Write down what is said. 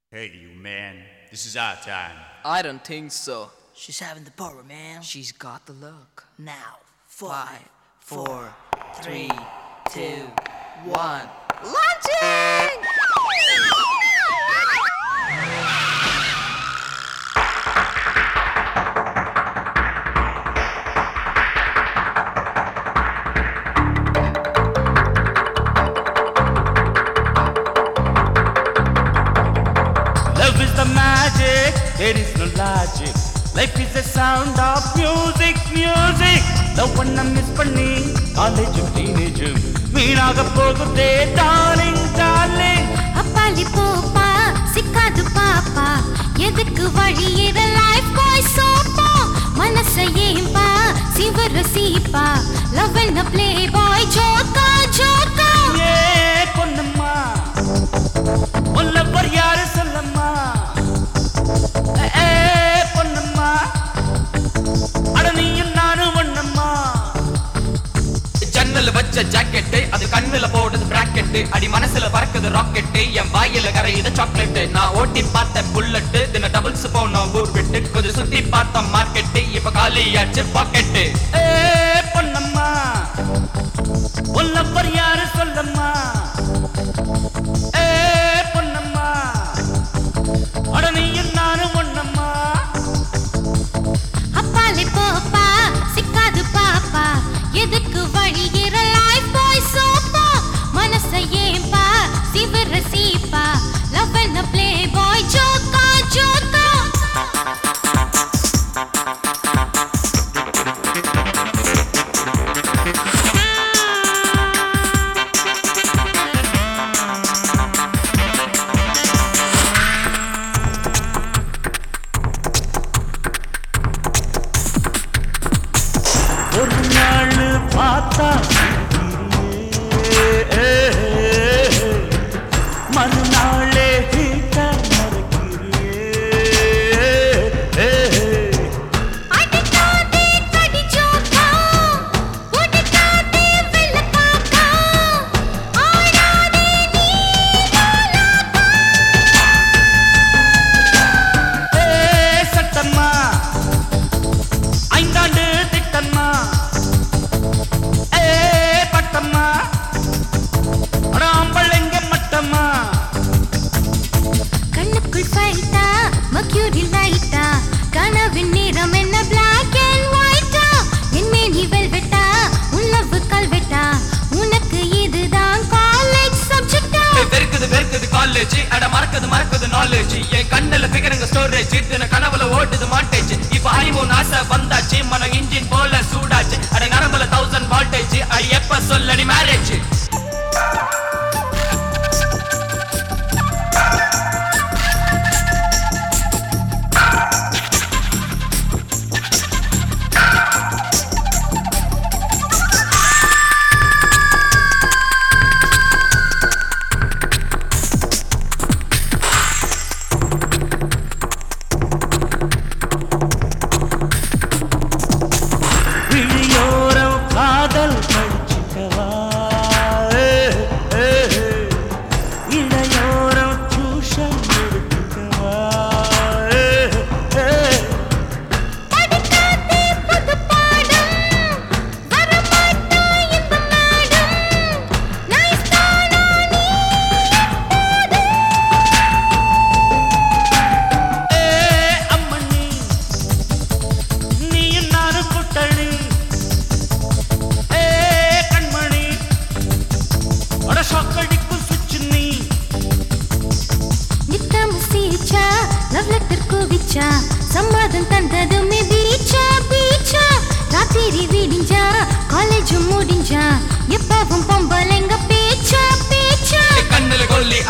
Hey, you man, this is our time. I don't think so. She's having the power, man. She's got the look. Now, Five, five, four, three, two, one. launching! Love is the magic, there is no logic. Life is the sound of music, music. Love ஒன்ன miss பண்ணி காலேஜும் டீனேஜும் வீணாக போகுதே darling darling அப்பாலி போப்பா சிக்காது பாப்பா எதுக்கு வழி இது லைஃப் பாய் சோப்பா மனசை ஏம்பா சிவர சீப்பா லவ் என்ன ப்ளே பாய் ஜோக்கா ஜோக்கா ஏ பொன்னம்மா உள்ளவர் யாரு சொல்லம்மா ஏ பொன்னம்மா அட நீயும் நானும் ஒண்ணம்மா ஜன்னல் வச்ச ஜாக்கெட் அது கண்ணுல போடுது பிராக்கெட் அடி மனசுல பறக்குது ராக்கெட் என் வாயில கரையுது சாக்லேட் நான் ஓட்டி பார்த்த புல்லட் தின டபுள்ஸ் போனோம் ஊர் விட்டு கொஞ்சம் சுத்தி பார்த்தோம் மார்க்கெட் இப்ப காலியாச்சு பாக்கெட் ஏ பொன்னம்மா உள்ளவர் யாரு சொல்லம்மா ஏ பொன்னம்மா அட நீயும் நானும் ஒண்ணம்மா அப்பாலி போப்பா சிக்காது பாப்பா எதுக்கு வழி இது லைஃப் பாய் சோப்பா மனசை ஏம்பா சிவர சீப்பா லவ் என்ன ப்ளே பாய் ஜோக்கா ஜோக்கா ஒரு நாள் பார்த்தா சிரிக்கிறியே. மறுநாளே வீட்ட மறக்கிறியே. அடிக்காதே கடி ஜோக்கா ஒடிக்காதே வெள்ளக்காக்கா ஆடாதே நீ ஏ சட்டம்மா ஐந்தாண்டு திட்டம்மா ஏ பட்டம்மா ராம்பளைங்க மட்டம்மா கண்ணுக்குள் ஃபைட்டா மக்யூரி லைட்டா கனவின் நிறம் என்ன பிளாக் அண்ட் ஒயிட்டா என் மேனி வெல்வெட்டா உணவு கல்வெட்டா உனக்கு இதுதான் காலேஜ் சப்ஜெக்டா வெறுக்குது வெறுக்குது காலேஜ் அட மறக்குது மறக்குது நாலேஜ் என் கண்ணுல பிகருங்க ஸ்டோரேஜ் தின கனவுல ஓட்டுது மாட்டேஜ் இப்ப ஹனிமூன் ஆசை வந்தாச்சு மனம் இன்ஜின் போல சூடாச்சு அட நரம்புல தௌசண்ட் வால்டேஜ் அடி எப்ப சொல்லடி மேரேஜ் விழியோரம் காதல் படிச்சுக்கவா இடையோரம் டியூஷன் எடுத்துக்கவா படிக்காதே புது பாடம் வரமாட்டா இந்த நாடம் நைஸ் தானா நீ ஏ அம்மண்ணி நீயும் நானும் கூட்டணி ஏ கண்மணி அட ஷாக்கடிக்கும் சுச்சு நீ நித்தம் சீச்சா லவ் லெட்டர் குவிச்சா சம்மதம் தந்ததுமே பீச்சா பீச்சா ராத்திரி விடிஞ்சா காலேஜ் முடிஞ்சா எப்பவும் பொம்பளைங்க பேச்சா பேச்சா கண்ணுல கொல்லி